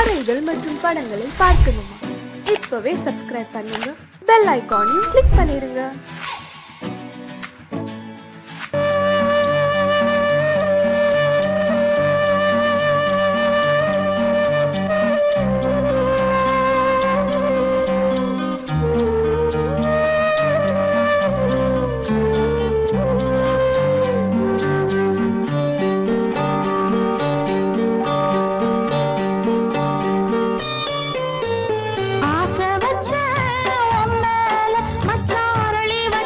கதைகள் மற்றும் படங்களை பார்க்கணுமா இப்பவே சப்ஸ்கிரைப் பண்ணுங்க பெல் ஐகானையும் கிளிக் பண்ணிருங்க ஆசை வச்ச உன் மேல மச்சாரளி வச்ச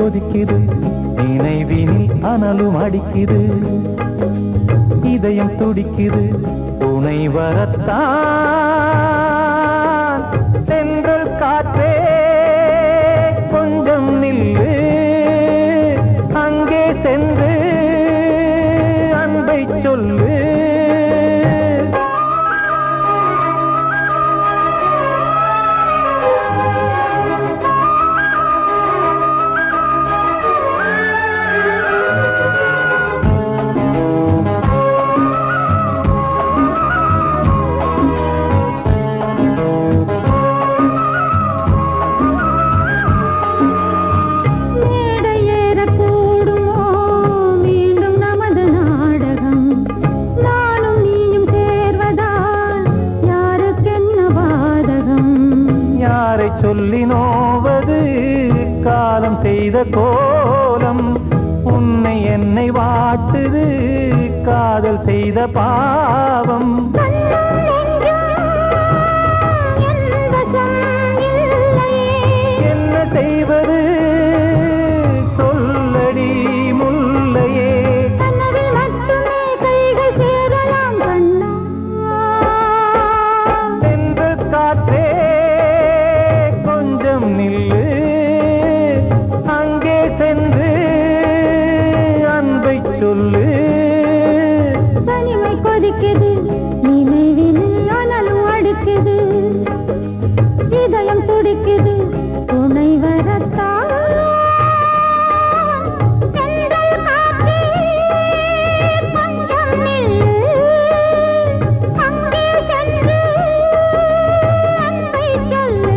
கொதிக்குது நினைவினில் அனலும் அடிக்குது இதயம் துடிக்குது துணை வரத்தான் சென்றல் காற்றே கொஞ்சம் நில்லு அங்கே சென்று அன்பை சொல்லு மேடை ஏறக்கூடுமோ மீண்டும் நமது நாடகம் நானும் நீயும் சேர்வதால் யாருக்கென்ன பாதகம் யாரை சொல்லி நோவது காலம் செய்த கோலம் உன்னை என்னை வாட்டுது காதல் செய்த பாவம் கண்ணும் நெஞ்சும் என் வசம் இல்லையே என்ன செய்வது சொல்லடி முல்லையே கனவில் மட்டுமே கைகள் சேரலாம் கண்ணா சென்று காற்றே கொஞ்சம் நில்லு அங்கே சென்று அன்பை சொல்லு தனிமை கொதிக்குது நினைவினில் அனலும் அடிக்குது இதயம் துடிக்குது துணை வரத்தான் தென்றல் காற்றே, கொஞ்சம் நில்லு. அங்கே சென்று அன்பை சொல்லு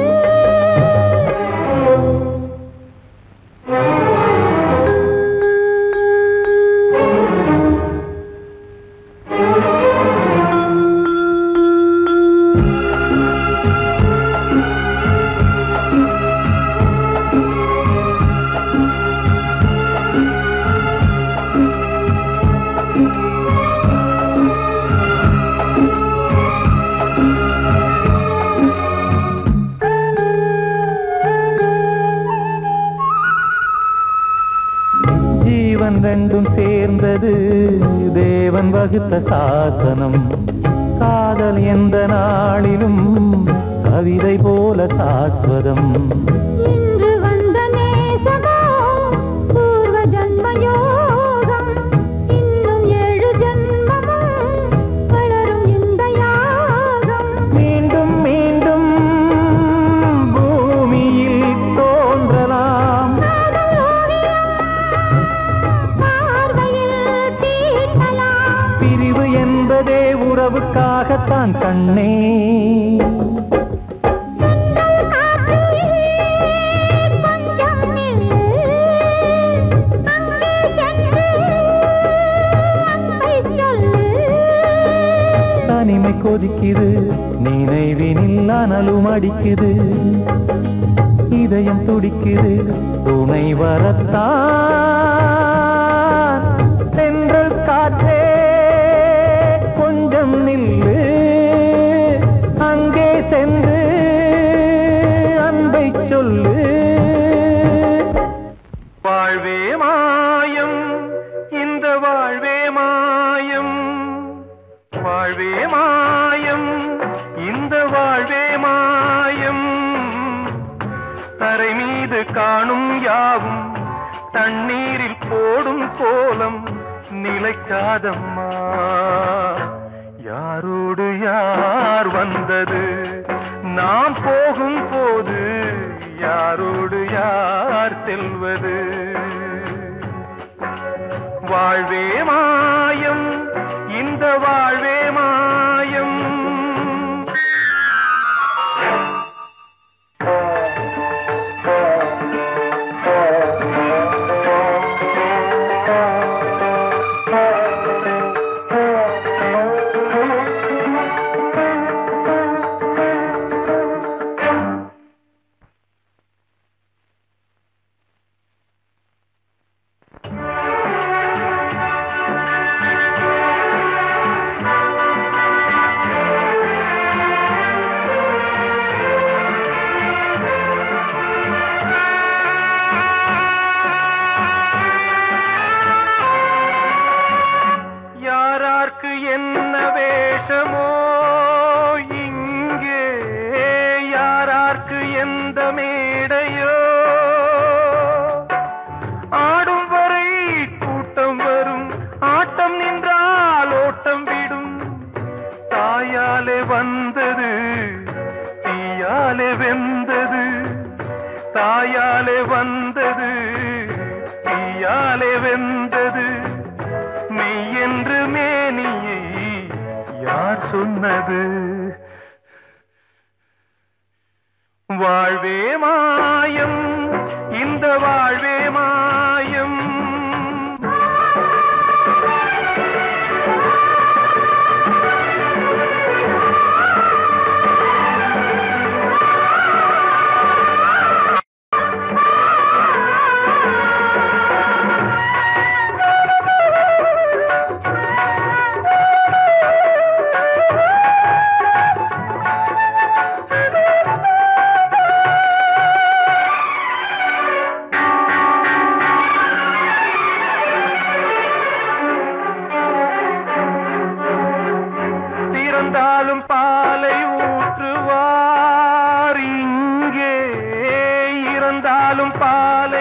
ஜீவன் ரெண்டும் சேர்ந்தது தேவன் வகுத்த சாசனம் காதல் எந்த நாளிலும் கவிதை போல சாஸ்வதம் இன்று வந்த நேசமோ பூர்வ ஜன்ம யோகம் இன்னும் ஏழு ஜன்மமும் வளரும் இந்த யாகம் மீண்டும் மீண்டும் பூமியில் தோன்றலாம் காதல் ஓவியம் பார்வையில் தீட்டலாம் பிரிவு என்பதே உறவுக்காகத்தான் கண்ணே சென்றல் காற்றே, கொஞ்சம் நில்லு. அங்கே சென்று அன்பை சொல்லு தனிமை கொதிக்குது நினைவினில் அனலும் அடிக்குது இதயம் துடிக்குது துணை வரத்தான் சென்றல் காற்றே கொஞ்சம் நில்லு அங்கே சென்று அன்பை சொல்லு வாழ்வே மாயம் இந்த வாழ்வே மாயம் வாழ்வே மாயம் இந்த வாழ்வே மாயம் தரை மீது காணும் யாவும் தண்ணீரில் போடும் கோலம் நிலைக்காதம்மா யாரோடு யார் வந்தது நாம் போகும் போது யாரோடு யார் செல்வது வாழ்வே மாயம் இந்த வாழ்வே மாயம் வாழ்வே மாயம் இந்த வாழ்வே மாயம் திறந்தாலும் பாலை ஊற்றுவார் இங்கே இறந்தாலும் பாலை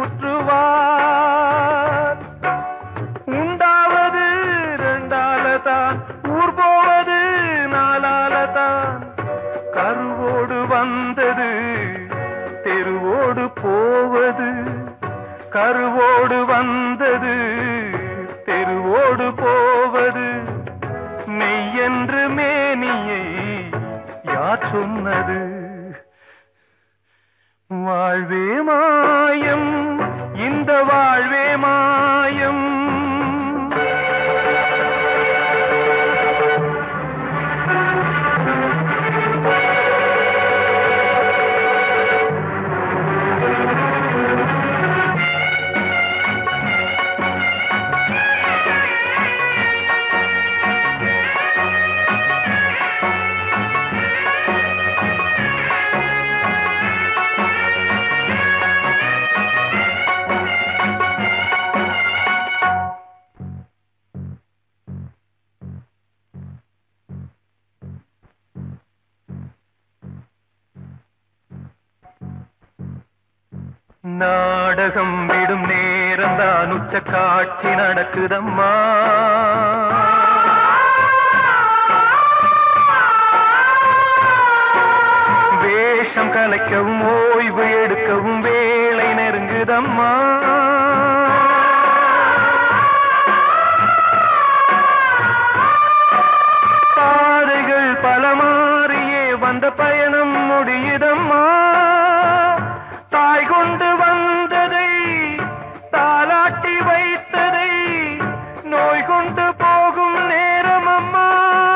ஊற்றுவார் உண்டாவது ரெண்டால தான் ஊர் போவது நாலால தான் கருவோடு வந்தது தெருவோடு போவது கருவோடு வந்தது தெருவோடு போவது மெய்யென்று மேனியை யார் சொன்னது வாழ்வே மாயம் இந்த வாழ்வே மாயம் நாடகம் விடும் நேரம் தான் உச்ச காட்சி நடக்குதம்மா வேஷம் கலைக்கவும் ஓய்வு எடுக்கவும் வேலை நெருங்குதம்மா பாதைகள் பல மாறியே வந்த பயணம் முடியுதம்மா தாய் கொண்டு வந்ததை தாலாட்டி வைத்ததை நோய் கொண்டு போகும் நேரம் அம்மா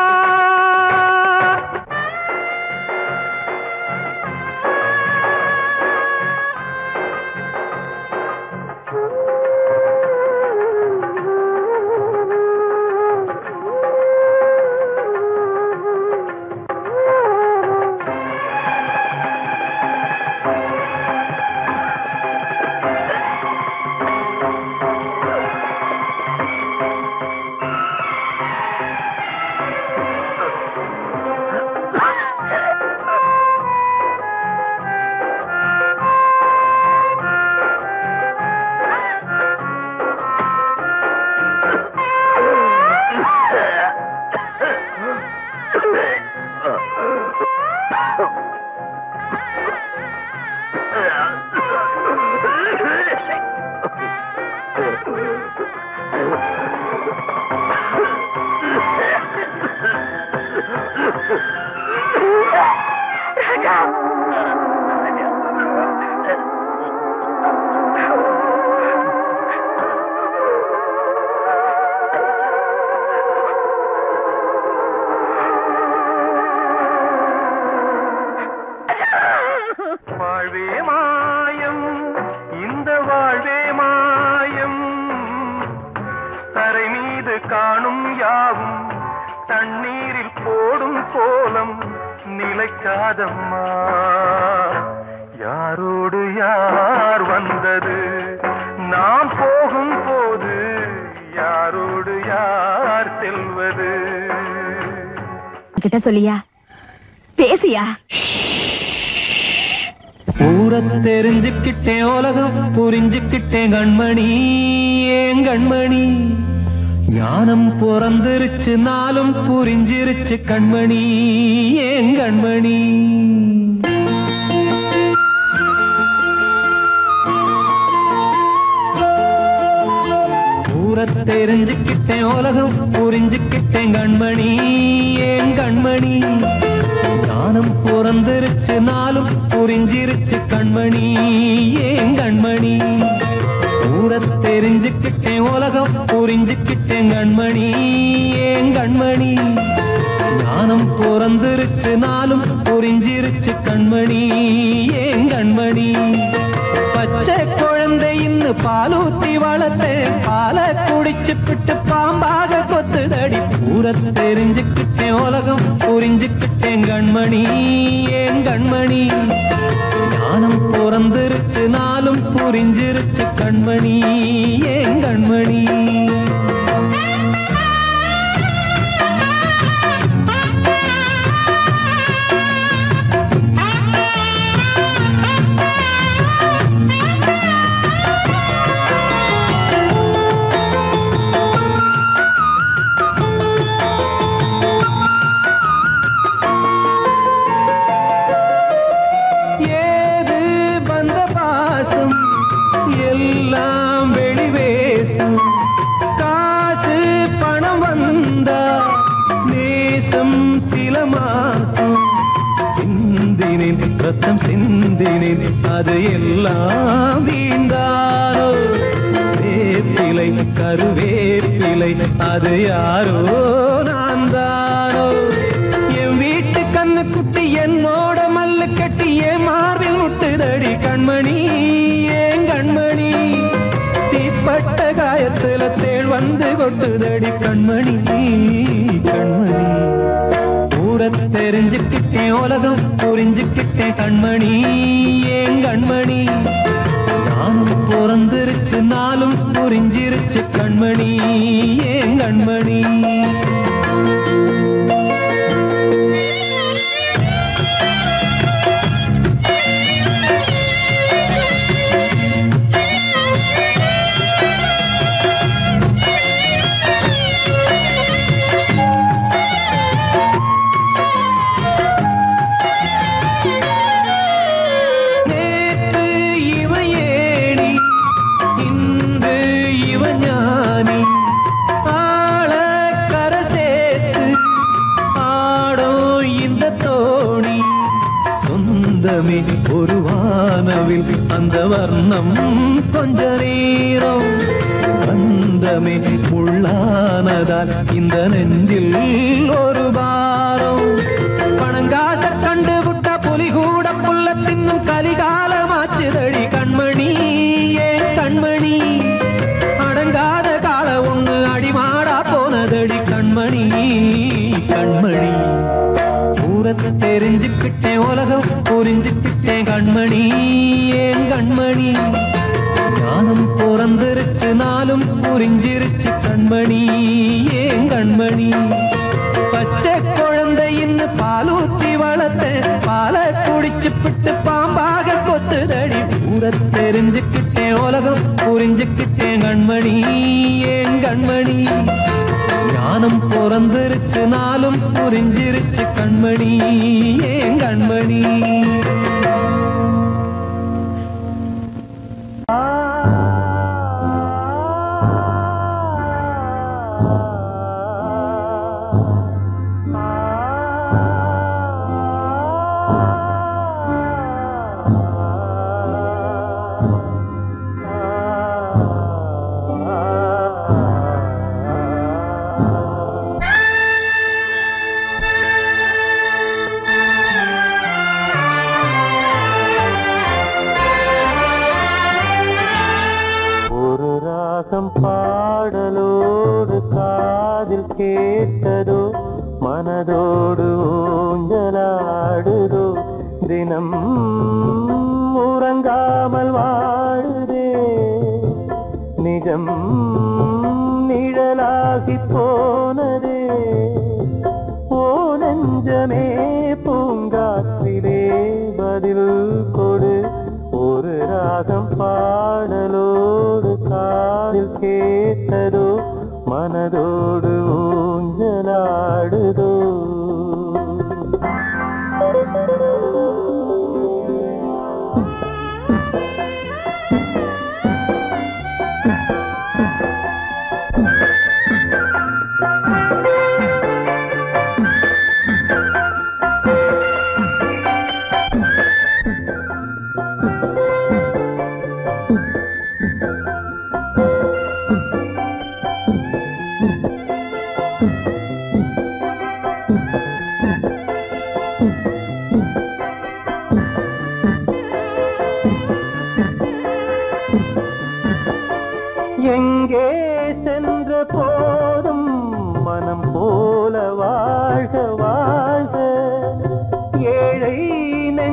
வாழ்வே மாயம் இந்த வாழ்வே மாயம் தரை மீது காணும் யாவும் தண்ணீரில் போடும் கோலம் நிலைக்காதம்மா யாரோடு யார் வந்தது நாம் போகும் போது யாரோடு யார் செல்வது கிட்ட சொல்லியா பேசியா ஊரை தெரிஞ்சுக்கிட்டேன் உலகம் புரிஞ்சுக்கிட்டேன் கண்மணி ஏன் கண்மணி ஞானம் பிறந்திருச்சு நாளும் புரிஞ்சிருச்சு கண்மணி ஏன் கண்மணி ஊரை தெரிஞ்சுக்கிட்டேன் உலகம் புரிஞ்சுக்கிட்டேன் கண்மணி ஏன் கண்மணி ஞானம் பிறந்திருச்சு நாளும் புரிஞ்சிருச்சு கண்மணி ஏன் கண்மணி ஊர தெரிஞ்சுக்கிட்டேன் உலகம் புரிஞ்சுக்கிட்டேன் கண்மணி ஏன் கண்மணி ஞானம் பிறந்திருச்சு நாளும் புரிஞ்சிருச்சு கண்மணி ஏன் கண்மணி பச்சை குழந்தை இன்னும் பாலூத்தி வளர்த்தேன் பாலை குடிச்சு பிட்டு பாம்பாக கொத்துதடி ஊர தெரிஞ்சுக்கிட்டேன் உலகம் புரிஞ்சுக்கிட்டேன் கண்மணி ஏன் கண்மணி ஞானம் பிறந்திருச்சு நாளும் புரிஞ்சிருச்சு கண்மணி ஏன் கண்மணி ஏது வந்த பாசம் எல்லாம் வெளிவேசம் காசு பணம் வந்தா நேசம் சில மாசம் சிந்தினேன் ரத்தம் சிந்தினேன் அது எல்லாம் வீண்டாரோ வேப்பிலை கருவேப்பிலை அது யாரோ நான் தானோ என் வீட்டு கண்ணு குட்டி என்னோட மல்லு கட்டி என் மார்பில் முட்டுதடி கண்மணி ஏன் கண்மணி தீப்பட்ட காயத்துல தேள் வந்து கொட்டுதடி கண்மணி கண்மணி ஊர தெரிஞ்சுக்கிட்டேன் உலகம் புரிஞ்சுக்கிட்டேன் கண்மணி ஏன் கண்மணி நானும் பிறந்திருச்சு நாளும் புரிஞ்சிருச்சு கண்மணி ஏன் கண்மணி நேற்று இவன் ஏணி இன்று இவன் ஞானி ஆள கரை சேர்த்து ஆடும் இந்த தோணி சொந்தமே ஒரு வானவில் அந்த வர்ணம் கொஞ்ச நேரம் பந்தமே முள்ளானதால் இந்த நெஞ்சில் ஒரு பாரம் பணங்காச கண்டு விட்ட புலி கூட புல்ல தின்னும் கலிகாலமாச்சுதடி கண்மணி ஏன் கண்மணி அடங்காத கால ஒண்ணு அடிமாடா போனதடி கண்மணி கண்மணி ஊரத்தை தெரிஞ்சுக்கிட்டேன் உலகம் புரிஞ்சுக்கிட்டேன் கண்மணி ஏன் கண்மணி ஞானம் பிறந்திருச்சு நாளும் புரிஞ்சிருச்சு கண்மணி ஏன் கண்மணி பச்சை குழந்தை இன்னும் பாலூத்தி வளர்த்தேன் பாலை குடிச்சு பிட்டு பாம்பாக கொத்துதடி ஊர தெரிஞ்சுக்கிட்டேன் உலகம் புரிஞ்சுக்கிட்டேன் கண்மணி ஏன் கண்மணி ஞானம் பிறந்திருச்சு நாளும் புரிஞ்சிருச்சு கண்மணி ஏன் கண்மணி ஒரு ராகம் பாடலோடு காதில் கேட்டதோ மனதோடு ஊஞ்சலாடுதோ தினம் உறங்காமல் வாழுதே நிஜம் நிழலாகி போனதே ஓ நெஞ்சமே பூங்காற்றிலே பதில் கொடு ஒரு ராகம் பாடலோடு காதில் கேட்டதோ மனதோடு ஊஞ்சலாடுதோ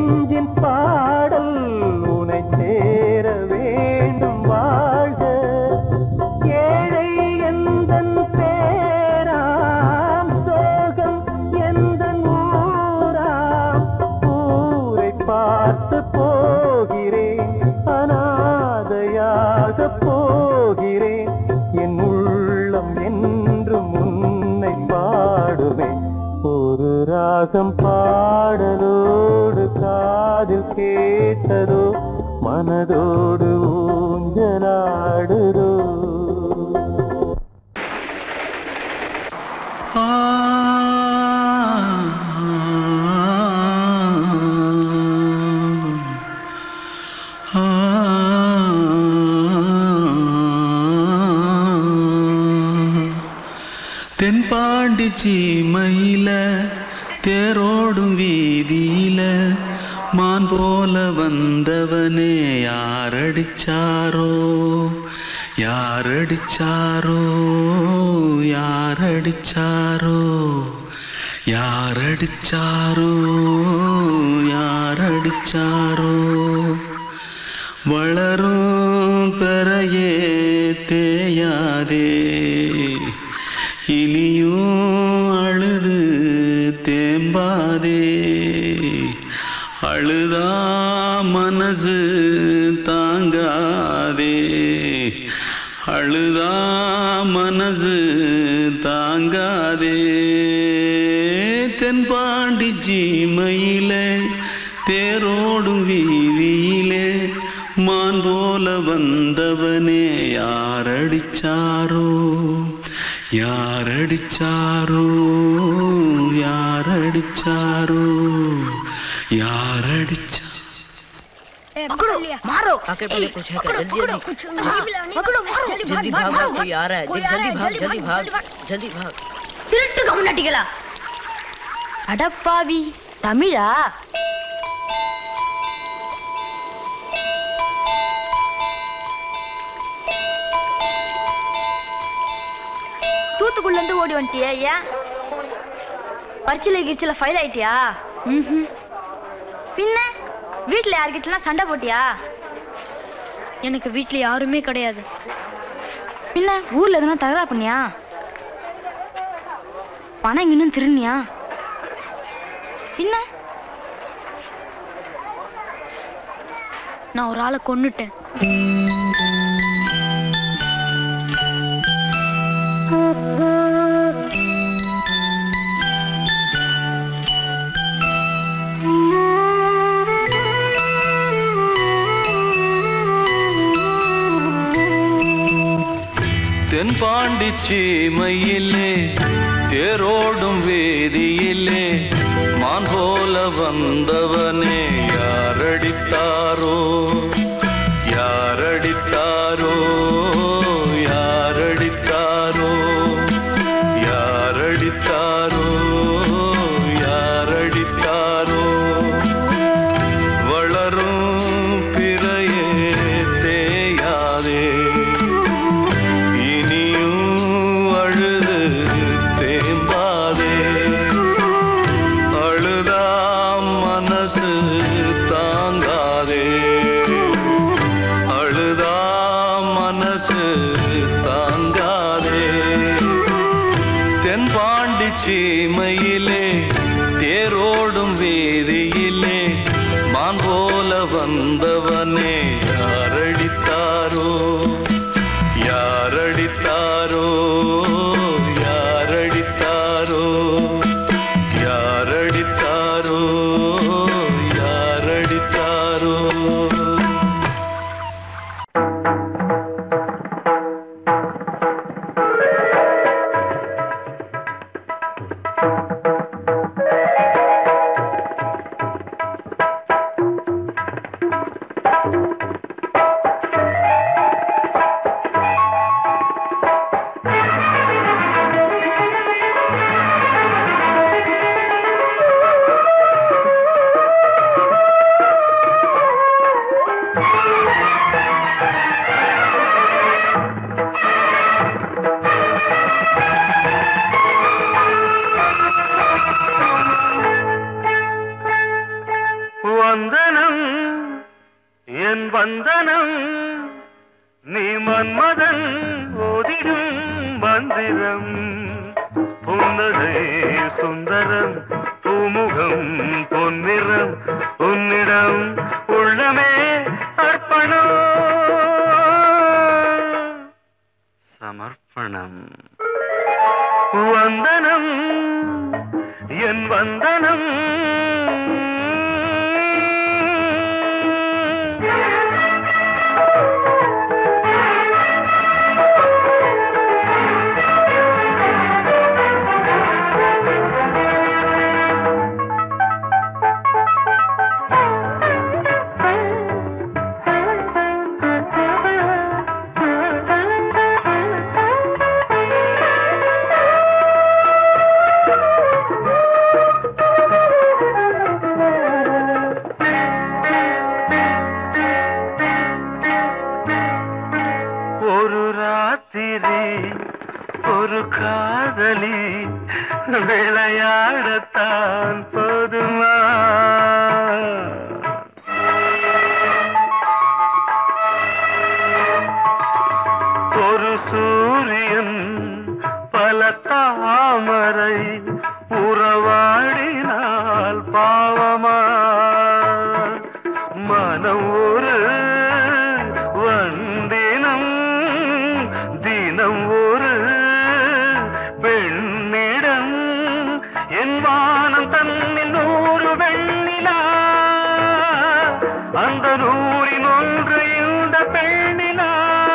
நெஞ்சின் பாடல் உனை சேர வேண்டும் வாழ்க ஏழை எந்தன் பேராம் சோகம் எந்தன் ஊராம் ஊரை பார்த்து போகிறேன் அனாதையாக போகிறேன் என் உள்ளம் என்றும் உன்னை பாடுவேன் ஒரு ராகம் பாடலோடு காதில் கேட்டதோ மனதோடு ஊஞ்சலாடுதோ தென்பாண்டி சீமையில தேரோடும் வீதியில மான் போல வந்தவனே யாரடிச்சாரோ யாரடிச்சாரோ யாரடிச்சாரோ யாரடிச்சாரோ யாரடிச்சாரோ வளரும் பெறையே தேயாதே இனியும் அழுது தேம்பாதே அழுதா மனசு தாங்காதே அழுதா மனசு தாங்காதே தென்பாண்டி ஜீமையிலே தேரோடும் வீதியிலே மான் போல வந்தவனே யாரடிச்சாரோ யாரடிச்சாரோ யாரடிச்சாரோ யாரடிச்சா मारो आके पहले कुछ है क्या जल्दी जल्दी पकड़ो मारो जल्दी भाग भाग कोई आ रहा है देख जल्दी भाग जल्दी भाग जल्दी भाग திருட்டு கம்நாட்டிகளா அடப்பாவி தமிழா தூத்துக்குள்ள இருந்து ஓடி வந்துட்டியா ஏன் பரிச்சையில கிரிச்சில ஃபைல் ஆயிட்டியா ம்ஹும். பின்ன வீட்ல யார்கிட்டலாம் சண்டை போட்டியா எனக்கு வீட்ல யாருமே கிடையாது பின்ன ஊர்ல எதுனா தகராறு பண்ணியா பணம் இன்னும் திருநியா பின்ன நான் ஒரு ஆளை கொன்னுட்டேன் தென்பாண்டி சீமையிலே தேரோடும் வேதியிலே மான் போல வந்தவனே யாரடித்தாரோ யாரடித்தாரோ யாரடித்தாரோ யாரடித்தாரோ யாரடித்தாரோ வளரும் பிறையே தேயாதே இனியும் அழுது தேம்பாதே அழுதா மனசு தாங்காதே அழுதா மனசு தாங்காதே தென்பாண்டி சீமையிலே தேரோடும் வேதியிலே மான் போல வந்தவனே யாரடித்தாரோ யாரடித்தாரோ யாரடித்தாரோ யாரடித்தாரோ யாரடித்தாரோ வந்தனம் என் வந்தனம் நீ மன்மதன் ஓதிடும் மந்திரம் புன்னகை சுந்தரம் பூமுகம் பொன்னிறம் உன்னிடம் உள்ளமே அர்ப்பணம் சமர்ப்பணம் வந்தனம் என் வந்தனம் ஒரு ராத்திரி ஒரு காதலி விளையாடத்தான் போதுமா ஒரு சூரியன் பல தாமரை உறவாடினால் பாவமா மனம் ஒரு வந்தினம் தினம் ஒரு பெண்ணிடம் என் வானம் தன்னில் நூறு வெண்ணிலா அந்த நூறின் ஒன்று இந்த பெண்ணிலா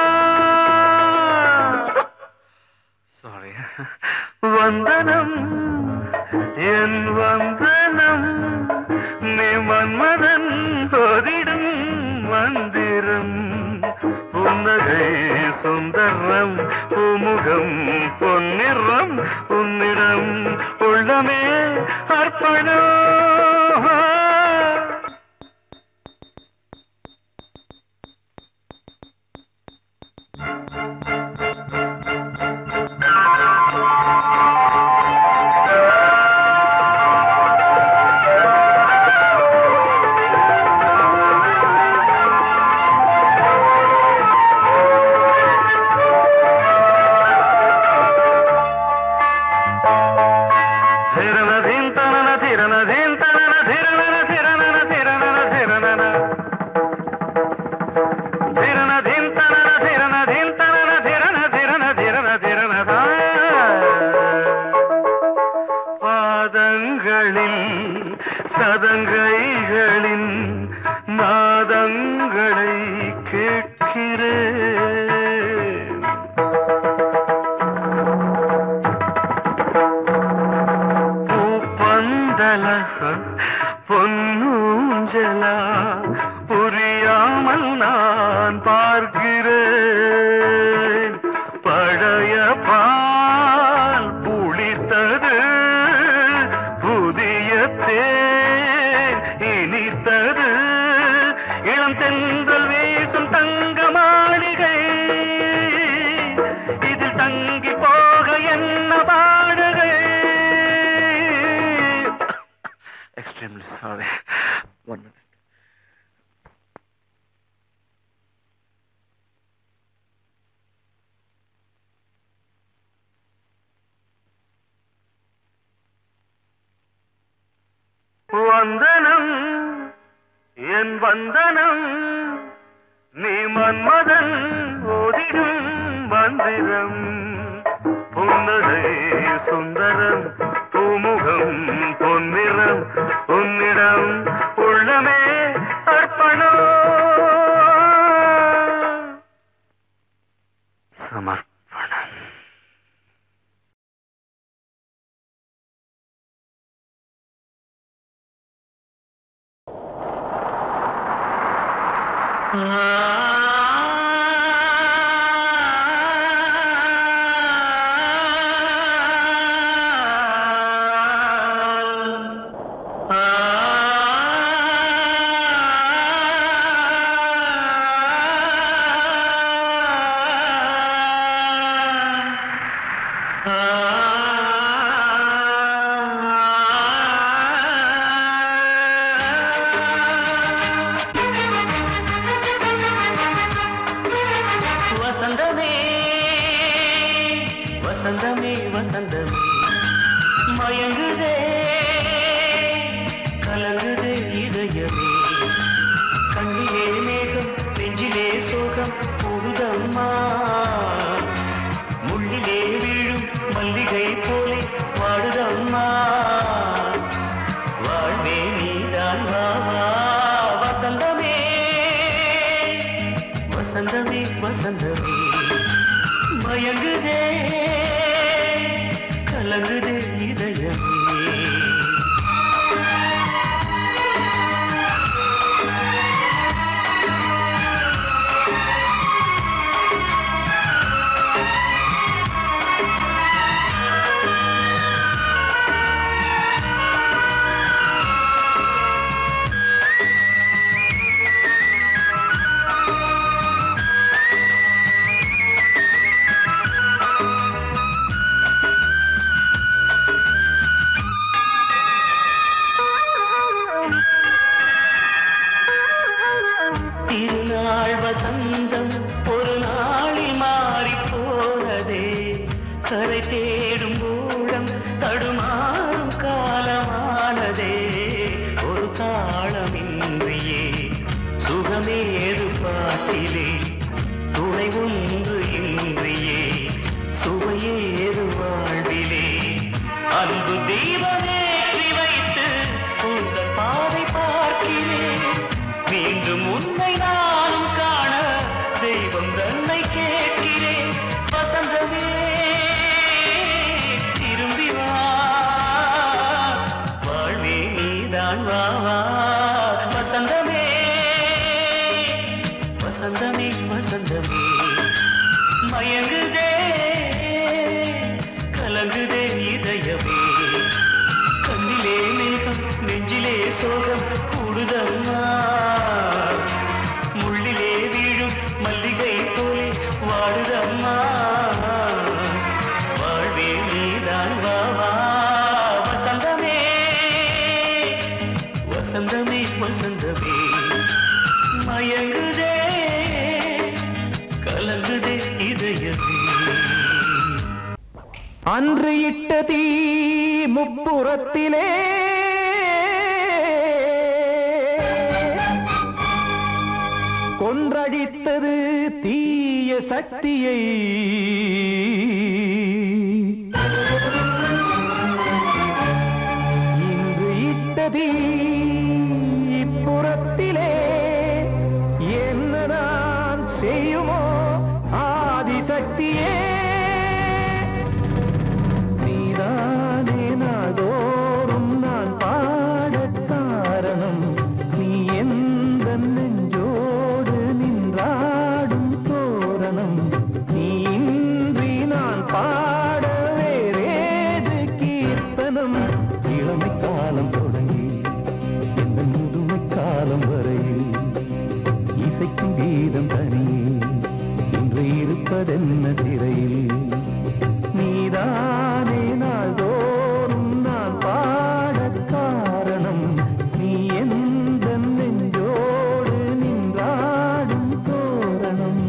சாரி வந்தனம் என் வந்தனம் நீ மன்மதன் போதிடும் மந்திரம் புன்னகை சுந்தரம் பூமுகம் பொன்னிறம் உன்னிடம் உள்ளமே அர்ப்பணம் ధిరన ధింతనన ధిరన ధింతనన ధిరనన ధిరనన ధిరనన ధిరనన ధిరన ధింతనన ధిరన ధింతనన ధిరన ధిరన ధిరన ధిరన பாதங்களில் சதங்கைகளின் நாதங்களை கேட்கிறேன் பூப்பந்தல பொன்னூஞ்சல புரியாமல் நான் பார்க்கிறேன் பழைய பால் புளித்தது புதிய தேன் இனித்தது இளம் தென்றல் வீசும் தங்க மாளிகை இதில் தங்கி போக என்ன பாடுகை எக்ஸ்ட்ரீம்லி சாரி ஒன் மினிட் வந்தனம் என் வந்தனம் நீ மன்மதன் ஓதிடும் மந்திரம் புன்னகை சுந்தரம் பூமுகம் பொன்னிறம் உன்னிடம் உள்ளமே அர்ப்பணம் சமர்ப்பணம் ஆ பார்க்கிறேன் மீண்டும் உன்னை நானும் காண தெய்வம் தன்னை கேட்கிறேன் வசந்தமே திரும்பி வா வாழ்வே நீதான் வா வா வசந்தமே வசந்தமே வசந்தமே மயங்குதே கலங்குதே இதயமே கண்ணிலே மேகம் நெஞ்சிலே சோகம் கூடுதம்மா முள்ளிலே வீழும் மல்லிகை போலே வாடுதம்மா வாழ்வே நீதான் வா வா வசந்தமே வசந்தமே வசந்தமே மயங்குதே கலங்குதே இதயமே அன்று இட்ட தீ முப்புறத்திலே கொன்றடித்தது தீய சக்தியை இன்று இட்ட தீ இப்புறத்திலே என்ன நான் செய்யுமோ ஆதிசக்தியே நீதானே நாள்தோறும் நான் பாடக் காரணம் நீ எந்த நெஞ்சோடு நின்றாடும் தோரணம் நீ இன்றி நான் பாட வேறேது கீர்த்தனம் இளமை காலம் தொடங்கி எந்த முதுமை காலம் வரையில் இசைக்கும் கீதம் தனியே இன்று இருப்பதென்ன சிறையில் நீதானே நாள்தோறும் நான் பாடக் காரணம் நீ எந்த நெஞ்சோடு நின்றாடும் தோரணம்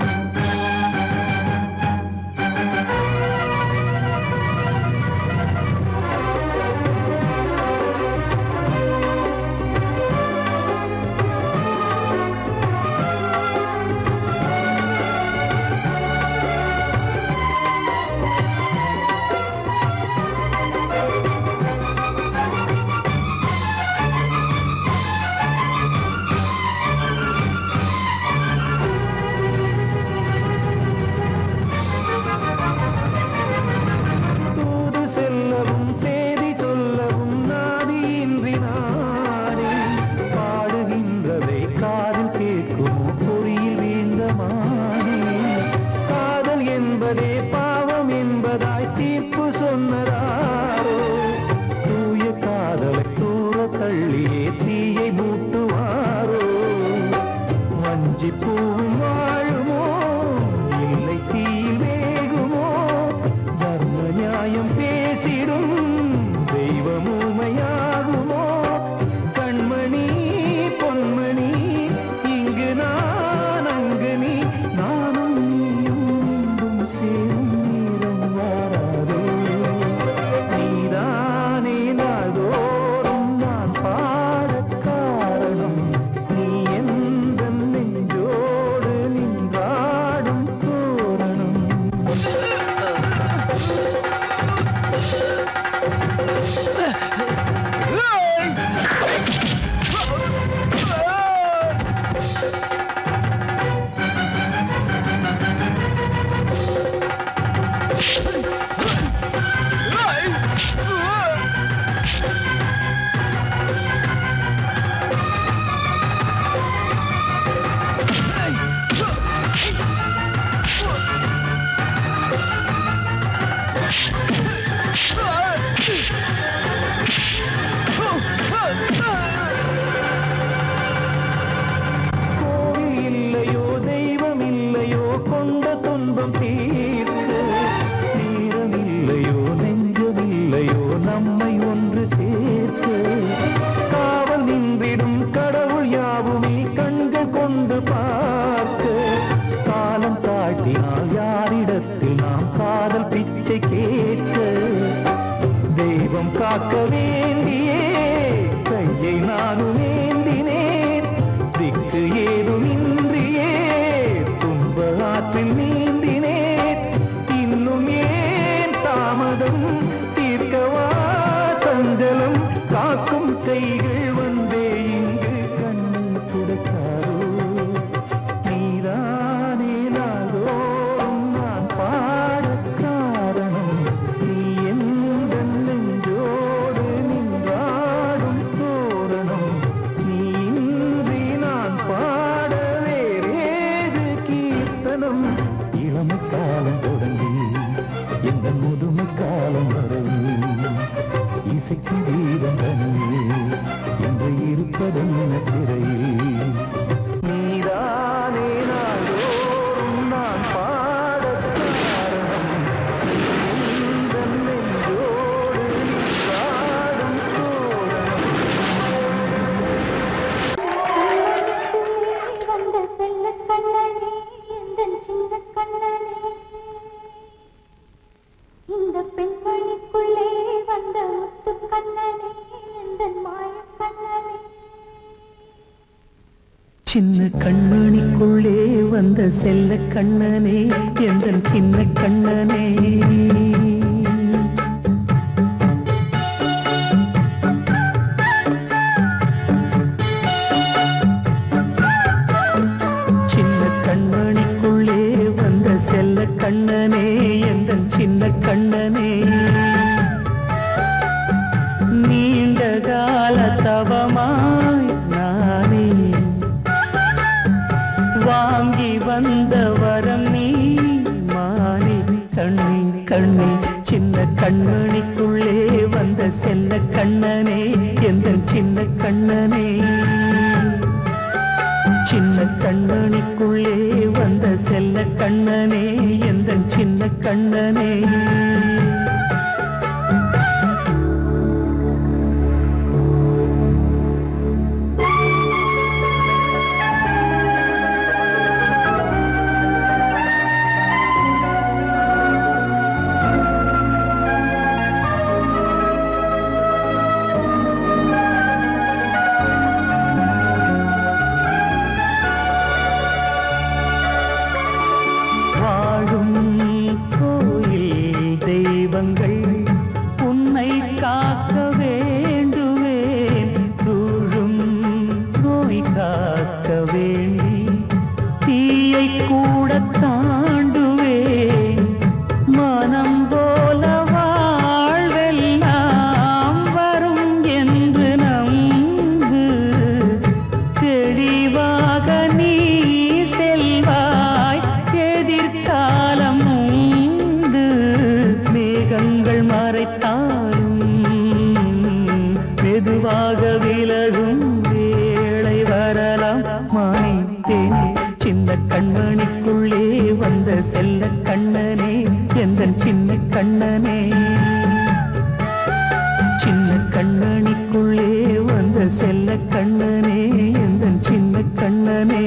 தூது செல்லவும் செய்தி சொல்லவும் நாதியின்றி நானே பாடுகின்றதை காதில் கேட்குமோ பொறியில் வீழ்ந்த மானே காதல் என்பதே பாவம் என்பதாய் தீர்ப்பு சொன்னதாரோ தூய காதலை தூர தள்ளியே தீயை மூட்டுவாரோ வஞ்சி பூவும் வாழுமோ இல்லை தீயில் வேகுமோ தர்ம நியாயம் பேசிடும் தெய்வமுமையாகுமோ கண்மணி பொன்மணி இங்கு நான் அங்கு நீ நானும் நீயும் மீண்டும் சேரும் நேரம் வாராதோ நீதானே நாள்தோறும் நான் பாடக் காரணம் நீ எந்த நெஞ்சோடு நின் சின்ன சிறையில் நீதானே நாள்தோறும் நான் பாடக் காரணம் உந்தன் நெஞ்சோடு நீ பாடும் தோரணம் வந்த செல்ல கண்ணனே எந்தன் சின்ன கண்ணனே இந்த பெண்மணிக்குள்ளே வந்த முத்து கண்ணனே எந்தன் மாய கண்ணனே சின்ன கண்மணிக்குள்ளே வந்த செல்ல கண்ணனே எந்தன் சின்ன கண்ணனே சின்ன கண்மணிக்குள்ளே வந்த செல்ல கண்ணனே எந்தன் சின்ன கண்ணனே நீண்ட கால தவமாய் நானே வாங்கி வந்த வரம் நீ மானே கண்ணி கண்ணி சின்ன கண்மணிக்குள்ளே வந்த செல்ல கண்ணனே எந்த சின்ன கண்ணனே சின்ன கண்ணனிக்குள்ளே வந்த செல்ல கண்ணனே எந்த சின்ன கண்ணனே வாழும் கோயில் தெய்வங்கள் உன்னை காக்க வேண்டுவேன் சூழும் நோய் காக்க வேண்டி தீயை கூட தாண்டுவேன் மனம் போல வாழ்வெல்லாம் வரும் என்று நம்பு தெளிவாக நீ செல்வாய் எதிர்காலம் உண்டு மேகங்கள் மறைத்தாலும் மெதுவாக விலகும் வேளை வரலாம் மானே தேனே சின்ன கண்மணிக்குள்ளே வந்த செல்ல கண்ணனே எந்த சின்ன கண்ணனே சின்ன கண்ணனிக்குள்ளே வந்த செல்ல கண்ணனே எந்த சின்ன கண்ணனே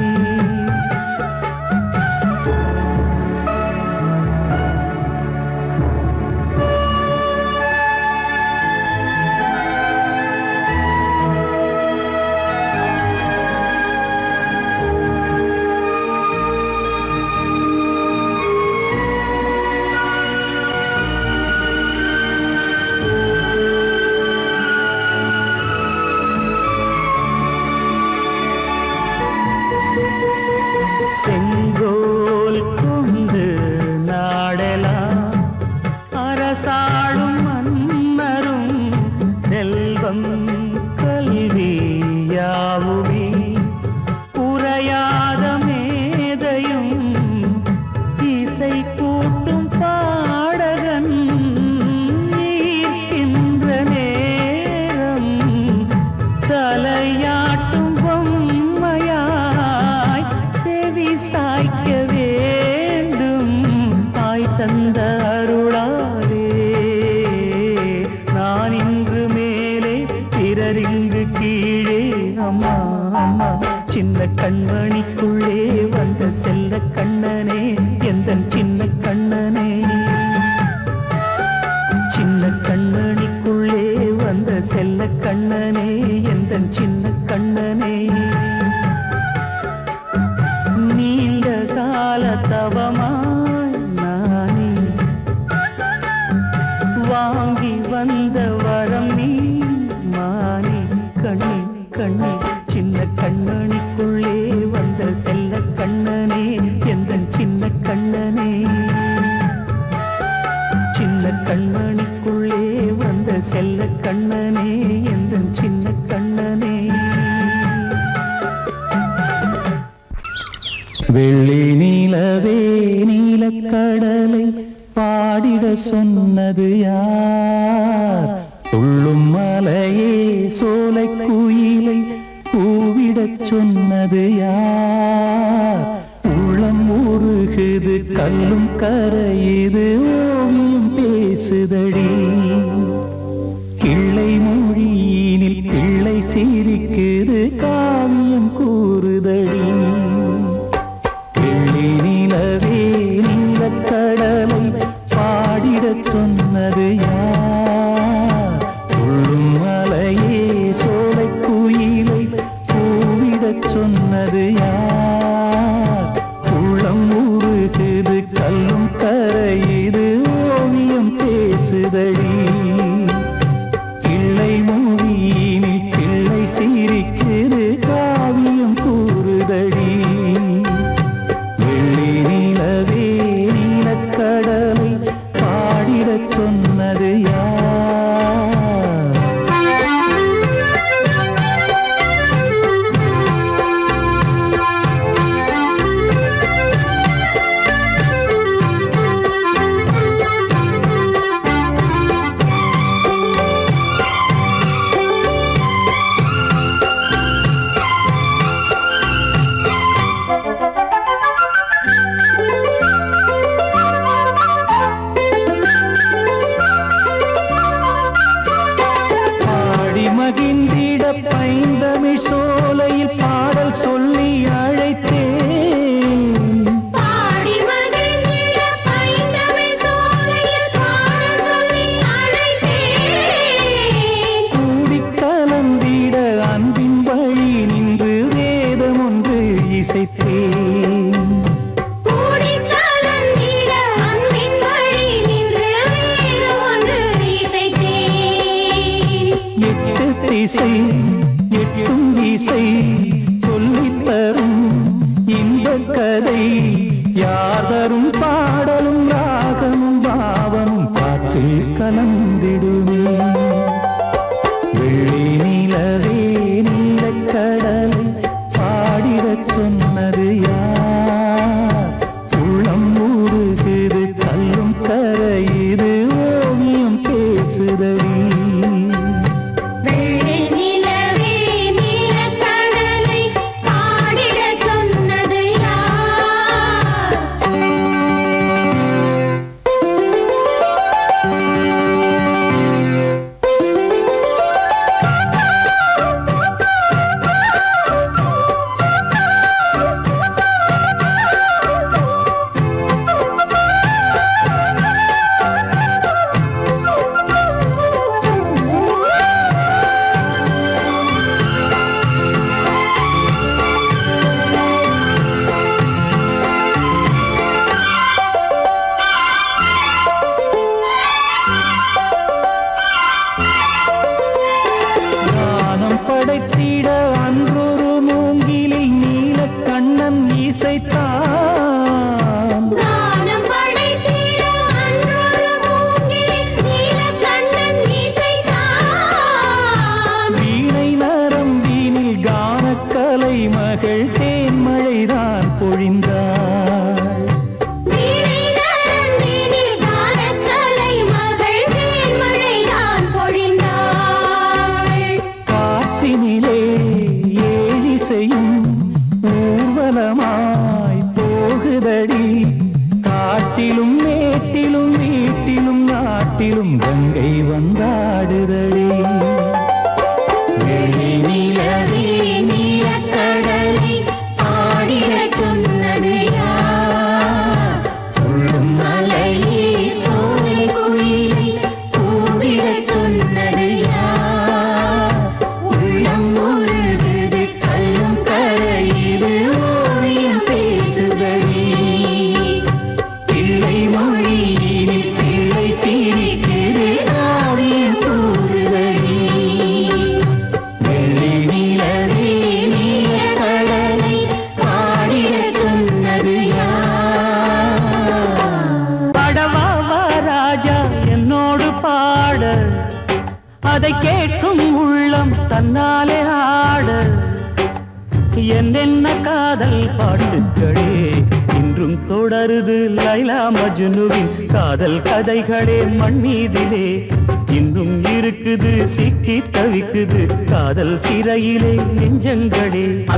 செங்கோல் கொண்டு நாடலாம் அரசாளும் மன்னரும் செல்வம் கல்வி யாவுமே உரையாத மேதையும் இசை கூட்டும் பாடகன் ஈர்க்கின்ற நேரம் தலையாட்டும் பொம்மையாய் செவி சாய்க்க வேண்டும் தாய் தந்த அருளாலே நான் இன்று மேலே பிறர் இங்கு கீழே அம்மா அம்மா சின்ன கண்மணிக்குள்ளே வந்த செல்ல கண்ணனே எந்த சின்ன கண்ணனே சின்ன கண்ணனிக்குள்ளே வந்த செல்ல கண்ணனே எந்த சின்ன கண்ணனே நீண்ட கால தவமாய் நானே வாங்கி வந்த வரம் நீ மானே கண்ணி கண்ணி சின்ன கண்ணனிக்குள்ளே வந்த செல்ல கண்ணனே எந்த சின்ன கண்ணனே சின்ன கண்ணனிக்குள்ளே வந்த செல்ல கண்ணனே எந்த சின்ன கண்ணனே வெள்ளி நீலவே நீலக்கடலை பாடிட சொன்னது யார் துள்ளும் மலையே சோலை குயிலை பாடிடச் சொன்னது யார் உள்ளம் உருகுது கல்லும் கரையுது ஓவியம் பேசுதடி கிள்ளை மொழியினில் பிள்ளை சிரிக்குது காவியம் கூறுதடி வெள்ளி நிலவே நீலக்கடலை பாடிடச் சொன்னது யார் துள்ளும் மலையே சோலை குயிலை கூவிடச் சொன்னது யார் உள்ளம் உருகுது கல்லும் கரையுது ஓவியம் பேசுதடி பிள்ளை மொழியினில் பிள்ளை சிரிக்குது காவியம் கூறுதடி வெள்ளி நிலவே நீலக்கடலை பாடிடச் சொன்னது யார் பாடி மகிழ்ந்திட பைந்தமிழ் சோலையில் பாடல் சொல்லி அழைத்தேன் பாடி மகிழ்ந்திட பைந்தமிழ் சோலையில் பாடல் சொல்லி அழைத்தேன் கூடி கலந்திட அன்பின் வழி நின்று வேதம் ஒன்று இசைத்தேன் கூடி கலந்திட அன்பின் வழி நின்று வேதம் ஒன்று இசைத்தேன் எட்டு திசை எட்டும் இசை சொல்லித் தரும் இந்த கதை யாதரும் பாடலும் ராகமும் பாவமும் காற்றில் கலந்திடுமே வெள்ளி நிலவே நீலக்கடலை பாடிடச் சொன்னது யார் உள்ளம் ஊறுகிறது கல்லும் கரையுது ஓவியம் பேசுதடி வெள்ளி நிலவே நீலக்கடலை பாடிடச் சொன்னது யார் ஞானம் படைத்திட அன்றொரு மூங்கிலில் நீலக் கண்ணன் இசைத்தான் கானம் படைத்திட அன்றொரு மூங்கில் நீலக்கண்ணன் இசைத்தான் வீணை நரம்பினில் கானக்கலை மகள் தேன்மழைதான் பொழிந்தாள் வீணை நரம்பினில் கானக்கலை மகள் தேன்மழைதான் பொழிந்தாள் காற்றினிலே ஏழிசையும் ஊர்வலமாய் போகுதடி காட்டிலும் மேட்டிலும் வீட்டிலும் நாட்டிலும் கங்கை வந்தாடுதடி வெள்ளி நிலவே நீலக்கடலை பாடிடச் சொன்னது யார் உள்ளும் மலையே சோலை குயிலை கூவிடச் சொன்னது யார் உள்ளம் உருகுது கல்லும் கரையுது ஓவியம் பேசுதடி பிள்ளை மொழியினில் பிள்ளை சிரிக்குது காவியம் கூறுதடி வெள்ளி நிலவே நீலக்கடலை பாடிடச் சொன்னது யார் படவாவா ராஜா என்னோடு பாட அதை கேட்கும் உள்ளம் தன்னாலே ஆட என்னென்ன காதல் பாட்டுக்களே இன்றும் தொடருது லைலா மஜ்னுவின் காதல் கதைகளே மண் மீதிலே இன்னும் இருக்குது சிக்கி தவிக்குது காதல் சிறையிலே நெஞ்சங்களே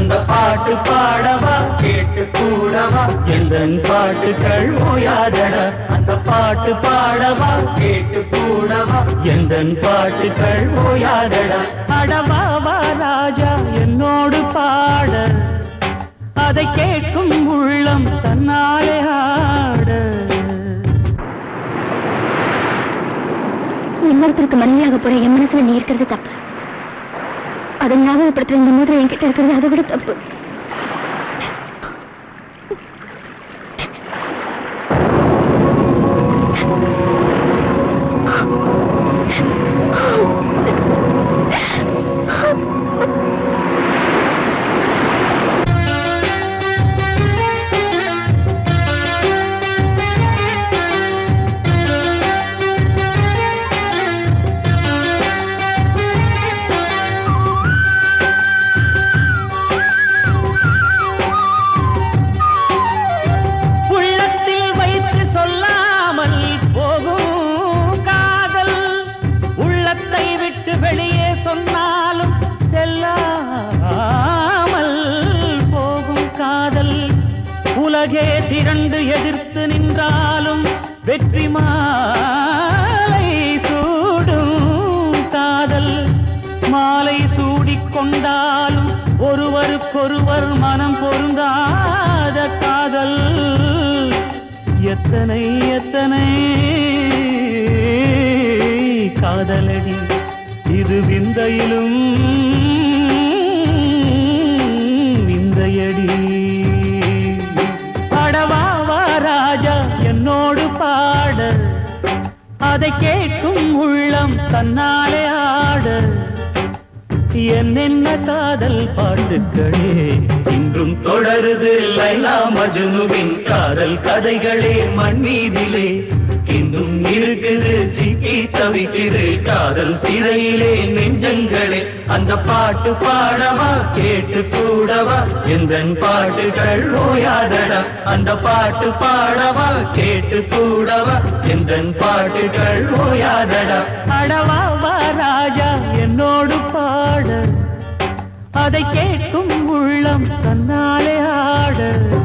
பாட்டு பாடவா கேட்டு கூடவா எந்த பாட்டுகள் ஓயாதடா அந்த பாட்டு பாடவா கேட்டு கூடவா எந்த பாட்டுகள் ஓயாதடா அடவாவா ராஜா என்னோடு பாட அதை கேட்கும் உள்ளம் தன்னாலே ஆட இன்னொருத்தருக்கு மனைவியாக போற என் மனசுல நீ இருக்கிறது தப்பு அதை ஞாபகப்படுத்துற இந்த மோதிரம் என்கிட்ட இருக்கிறது அதை விட தப்பு உள்ளத்தில் வைத்து சொல்லாமல் போகும் காதல் உள்ளத்தை விட்டு வெளியே சொன்னாலும் செல்லாமல் போகும் காதல் உலகே திரண்டு எதிர்த்து நின்றாலும் வெற்றி மாலை சூடும் காதல் மாலை சூடிக் கொண்டாலும் ஒருவருக்கொருவர் மனம் பொருந்தாத காதல் எத்தனை எத்தனை காதலடி இது விந்தையிலும் விந்தையடி அடவாவா ராஜா என்னோடு பாட அதை கேட்கும் உள்ளம் தன்னாலே ஆட என்னென்ன காதல் பாட்டுக்களே இன்றும் தொடருது லைலா மஜ்னுவின் காதல் கதைகளே மண் மீதிலே இன்னும் இருக்குது சிக்கி தவிக்குது காதல் சிறையிலே நெஞ்சங்களே அந்த பாட்டு பாடவா கேட்டு கூடவா எந்த பாட்டுகள் ஓயாதடா அந்த பாட்டு பாடவா கேட்டு கூடவா எந்த பாட்டுகள் ஓயாதடா அடவா வா ராஜா என்னோடு பாட அதை கேட்கும் உள்ளம் தன்னாலே ஆட